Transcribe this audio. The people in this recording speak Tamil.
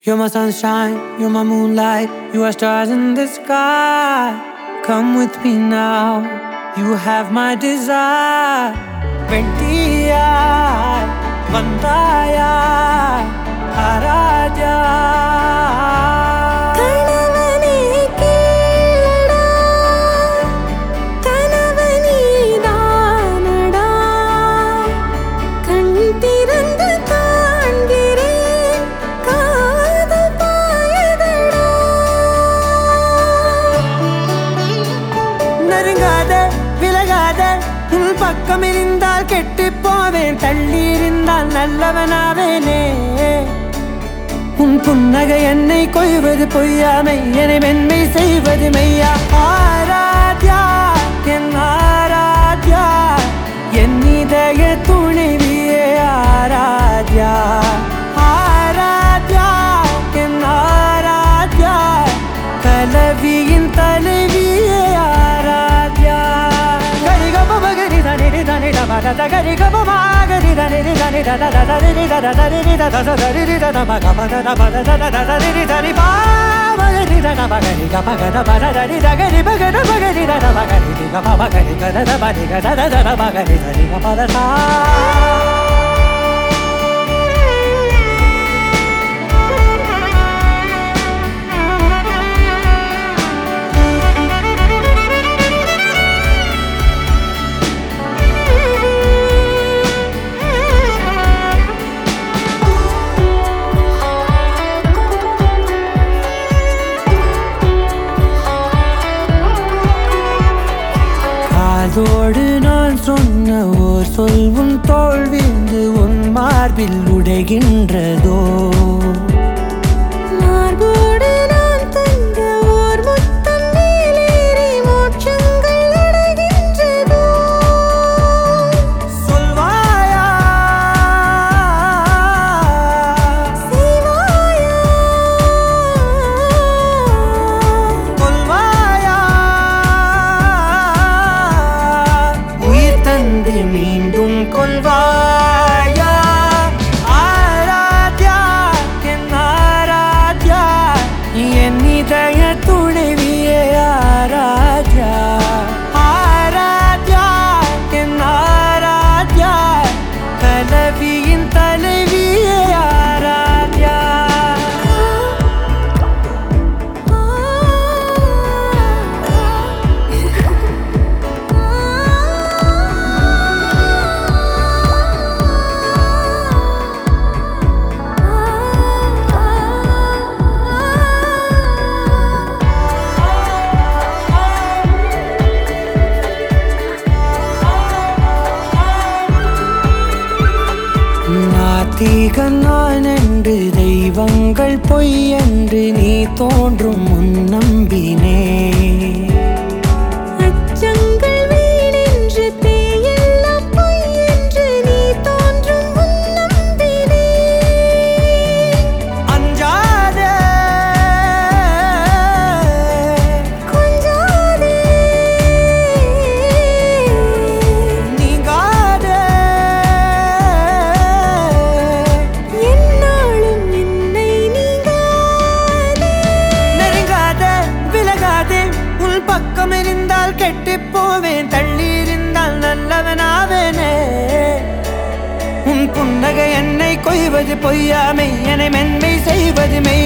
You're my sunshine, you're my moonlight, you are stars in the sky. Come with me now, you have my desire. வெட்டியாய் வந்தாயாய் A Raja கணவனே கேளடா கணவனீதானடா கண் திறந்து காண்கிறேன் காதல் பாயதடா நெருங்காத விலகாத உன் பக்கம் இருந்தால் கெட்டு போவேன் தள்ளி இருந்தால் நல்லவனாவேனே உன் புன்னகை என்னை கொய்வது பொய்யாமை என்னை மென்மை செய்வது மெய்யா ஆராத்யா என் ஆராத்யா என் இதய துணைவியே ஆராத்யா ஆராத்யா என் ஆராத்யா கலவியின் தலைவியே ஆராத்யா கரிகம மகரி தனிரி தனிட மகத கரிகம மகரி தனிரி தனிட தத தரிரி தத தரிரி தத தரிரி தத மக மக மத தத தரிரி தரி பா மகரி தத மகரி க மகத மத தரி தகரி மகத மகரி தத மகரி க ம மகரி க தத மரி க தத தத மகரி தரி க மத சா காதோடு நான் சொன்ன ஓர் சொல் உன் தோல் வீழ்ந்து உன் மார்பில் உடைகின்றதோ மார்போடு நான் தந்த ஓர் முத்தம் மேலேறி மோட்சங்கள் அடைகின்றதோ சொல்வாயா செய்வாயா கொல்வாயா உயிர் தந்து மீண்டும் கொல்வாயா ஆராத்யா என் ஆராத்யா என் இதய துணைவியே ஆராத்யா ஆராத்யா என் ஆராத்யா கலவியின் தலைவியே ஆராத்யா நாத்திகன் நான் என்று தெய்வங்கள் பொய் என்று நீ தோன்றும் முன் நம்பினே அச்சங்கள் வீணென்று பேயெல்லாம் பொய் என்று நீ தோன்றும் முன் நம்பினேன் அஞ்சாதே கொஞ்சாதே நீங்காதே என்னாலும் என்னை நீங்காதே நெருங்காத விலகாதே உன் பக்கம் இருந்தால் கெட்டு போவேன் தள்ளி இருந்தால் நல்லவனாவேனே உன் புன்னகை என்னை கொய்வது பொய்யாமை என்னை மென்மை செய்வது மெய்